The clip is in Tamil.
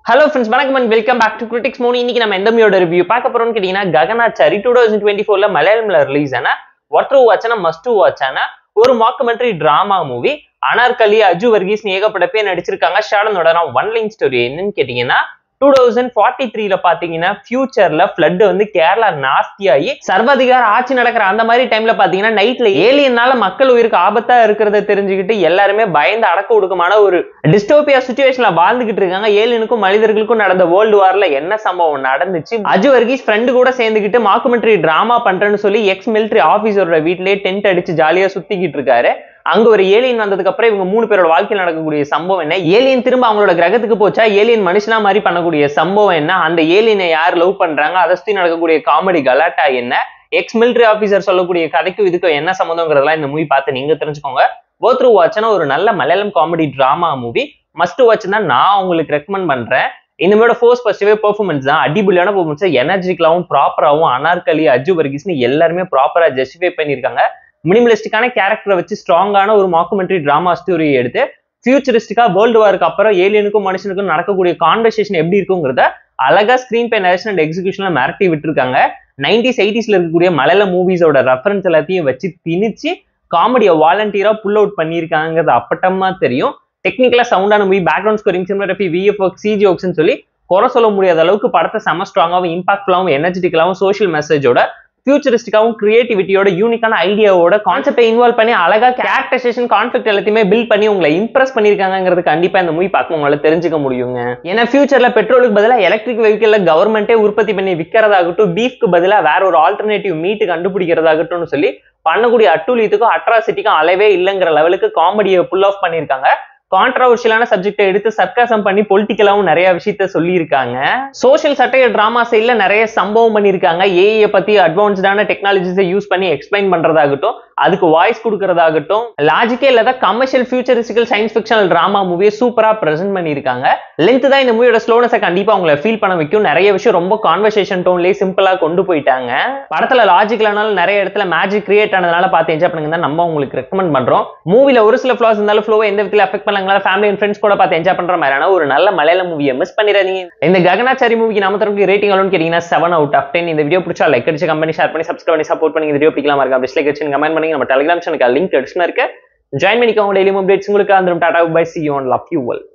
ஹலோ ஃப்ரெண்ட்ஸ் வணக்கம் and welcome back to critics மோனி இன்னைக்கு நம்ம எந்த மூவியோட ரிவ்யூ பார்க்க போறோம்னு கேட்டீங்கன்னா ககனாச்சாரி டூ தௌசண்ட் டுவெண்ட்டி ஃபோர்ல மலையாளம்ல ரிலீஸ் ஆன ஒருத்தர் வாட்சான மஸ்ட் வாட்சான ஒரு mockumentary drama movie Anarkali Aju Varghese ஏகப்பட்ட பேர் நடிச்சிருக்காங்க ஷாடனோட ஒன் லைன் ஸ்டோரி என்னன்னு கேட்டீங்கன்னா டூ தௌசண்ட் ஃபார்ட்டி த்ரீல பாத்தீங்கன்னா ஃபியூச்சர்ல ஃபிளட் வந்து கேரளா நாஸ்தியாகி சர்வாதிகார ஆட்சி நடக்கிற அந்த மாதிரி டைம்ல பாத்தீங்கன்னா நைட்ல ஏலியனால மக்கள் உயிருக்கு ஆபத்தா இருக்கிறத தெரிஞ்சுக்கிட்டு எல்லாருமே பயந்து அடக்க ஒடுக்கமான ஒரு டிஸ்டோபியா சுச்சுவேஷன்ல வாழ்ந்துகிட்டு இருக்காங்க ஏலியனுக்கும் மனிதர்களுக்கும் நடந்த வேர்ல்டு வார்ல என்ன சம்பவம் நடந்துச்சு அஜு வர்கீஸ் ஃப்ரெண்டு கூட சேர்ந்துக்கிட்டு மாக்குமெண்ட்ரி டிராமா பண்றேன்னு சொல்லி எக்ஸ் மிலிட்டரி ஆபீசரோட வீட்லயே டென்ட் அடிச்சு ஜாலியா சுத்திக்கிட்டு இருக்காரு அங்க ஒரு ஏலியன் வந்ததுக்கு அப்புறம் இவங்க மூணு பேரோட வாழ்க்கையில் நடக்கக்கூடிய சம்பவம் என்ன ஏலியன் திரும்ப அவங்களோட கிரகத்துக்கு போச்சா ஏலியன் மனுஷனா மாதிரி பண்ணக்கூடிய சம்பவம் என்ன அந்த ஏலியனை யார் லவ் பண்றாங்க அதை சுத்தி நடக்கக்கூடிய காமெடி கலாட்டா என்ன எக்ஸ் மிலிட்டரி ஆபீசர் சொல்லக்கூடிய கதைக்கும் இதுக்கும் என்ன சம்மந்தங்கிறதெல்லாம் இந்த மூவி பார்த்து நீங்க தெரிஞ்சுக்கோங்க கோத்ரூ வாட்ச்னா ஒரு நல்ல Malayalam comedy drama movie must watch தான் நான் உங்களுக்கு ரெக்கமெண்ட் பண்றேன் இந்த மாதிரியோட ஃபோர்ஸ் ஃபர்ஸ்டவே பெர்ஃபார்மன்ஸ் தான் அடிபுலியான பெர்ஃபார்மன்ஸ் எனர்ஜிக்கலாவும் ப்ராப்பராகவும் அனார்கலி அஜு வர்கீஸ்னு எல்லாருமே ப்ராப்பரா ஜஸ்டிஃபை பண்ணியிருக்காங்க மினிமலிஸ்டிக்கான கேரக்டரை வச்சு ஸ்ட்ராங்கான ஒரு மாக்குமெண்ட்ரி டிராமா ஸ்டோரி எடுத்து ஃபியூச்சரிஸ்டிக்கா வேர்ல்டு வாருக்கு அப்புறம் ஏலியனுக்கும் மனுஷனுக்கும் நடக்கக்கூடிய கான்வர்சேஷன் எப்படி இருக்குங்கிறத அழகா ஸ்கிரீன் பே நரேஷன் அண்ட் எக்ஸிகூஷன்ல மிரட்டி விட்டுருக்காங்க நைன்டிஸ் எயிட்டிஸ்ல இருக்கக்கூடிய மலையாள மூவிஸோட ரெஃபரன்ஸ் எல்லாத்தையும் வச்சு திணிச்சு காமெடியை வாலண்டியரா புல் அவுட் பண்ணியிருக்காங்கிறது அப்பட்டமா தெரியும் டெக்னிக்கலா சவுண்டான movie background scoring cinematography VFX CG ஒர்க்ஸ்னு சொல்லி குறை சொல்ல முடியாத அளவுக்கு படத்தை செம ஸ்ட்ராங்காகவும் இம்பாக்ட்ஃபுல்லாகவும் எனர்ஜெட்டிக்கலாகவும் சோஷியல் மெசேஜோட ஃபியூச்சரிஸ்டிக்காவும் கிரியேட்டிவிட்டியோட யூனிக்கான ஐடியாவோட கான்செப்டை இன்வால்வ் பண்ணி அழகா கேரக்டரைசேஷன் கான்ஃபிளிக் எல்லாத்தையுமே பில்ட் பண்ணி உங்களை இம்ப்ரெஸ் பண்ணிருக்காங்கிறது கண்டிப்பா இந்த மூவி பார்க்கும் உங்களால தெரிஞ்சுக்க முடியுங்க ஏன்னா ஃபியூச்சர்ல பெட்ரோலுக்கு பதிலாக எலக்ட்ரிக் வெஹிக்கிள்ல கவர்மெண்ட்டே உற்பத்தி பண்ணி விற்கிறதாகட்டும் பீஃப்க்கு பதிலாக வேற ஒரு ஆல்டர்னேட்டிவ் மீட்டு கண்டுபிடிக்கிறதாகட்டும்னு சொல்லி பண்ணக்கூடிய அட்டூழியத்துக்கும் அட்ராசிட்டிக்கும் அளவே இல்லைங்கிற லெவலுக்கு காமெடியை புல் ஆஃப் பண்ணியிருக்காங்க கான்ட்ரவர்ஷியலான சப்ஜெக்டை எடுத்து சர்க்காசம் பண்ணி பொலிட்டிக்கலாவும் நிறைய விஷயத்த சொல்லியிருக்காங்க சோஷியல் சட்டைய டிராமா சைட்ல நிறைய சம்பவம் பண்ணியிருக்காங்க ஏஐ பத்தி அட்வான்ஸ்டான டெக்னாலஜிஸை யூஸ் பண்ணி எக்ஸ்பிளைன் பண்றதாகட்டும் அதுக்கு வாய்ஸ் கொடுக்கறதாகட்டும் லாஜிக்கே இல்லாத commercial futuristical science fictional drama மூவியை சூப்பரா பிரசென்ட் பண்ணியிருக்காங்க லென்த் தான் இந்த மூவியோட ஸ்லோனஸை கண்டிப்பா உங்களை ஃபீல் பண்ண வைக்கும் நிறைய விஷயம் ரொம்ப கான்வர்சேஷன் டோன்லேயே சிம்பிளா கொண்டு போயிட்டாங்க படத்துல லாஜிக்கலானாலும் நிறைய இடத்துல மேஜிக் கிரியேட் ஆனதுனால பார்த்து என்ஜாய் பண்ணுங்க தான் நம்ம உங்களுக்கு ரெக்கமெண்ட் பண்றோம் மூவில ஒரு சில ஃபிளாஸ் இருந்தாலும் ஃப்ளோவை எந்த விதத்தில் அஃபெக்ட் பண்ணாங்களா ஃபேமிலி அண்ட் ஃப்ரெண்ட்ஸ் கூட பார்த்து என்ஜாய் பண்ற மாதிரியான ஒரு நல்ல மலையாள மூவியை மிஸ் பண்ணிடாதீங்க இந்த ககனாச்சாரி மூவிக்கு நம்ம தரப்பு ரேட்டிங் எவ்வளோன்னு கேட்டீங்கன்னா செவன் அவுட் ஆஃப் டென் இந்த வீடியோ பிடிச்சா லைக் அடிச்சு கம்பெனி ஷேர் பண்ணி சப்ஸ்கிரைப் பண்ணி சப்போர்ட் பண்ணி இந்த வீடியோ பிடிக்கலாம் இருக்கா டிஸ்லைக் வச்சு கமெண்ட் பண்ணி நம்ம டெலிகிராம் சேனலுக்கு லிங்க் அடிச்சுனா இருக்கு ஜாயின் பண்ணிக்கோங்க டெய்லி அப்டேட்ஸ் உங்களுக்கு அந்த tata bye see you love you well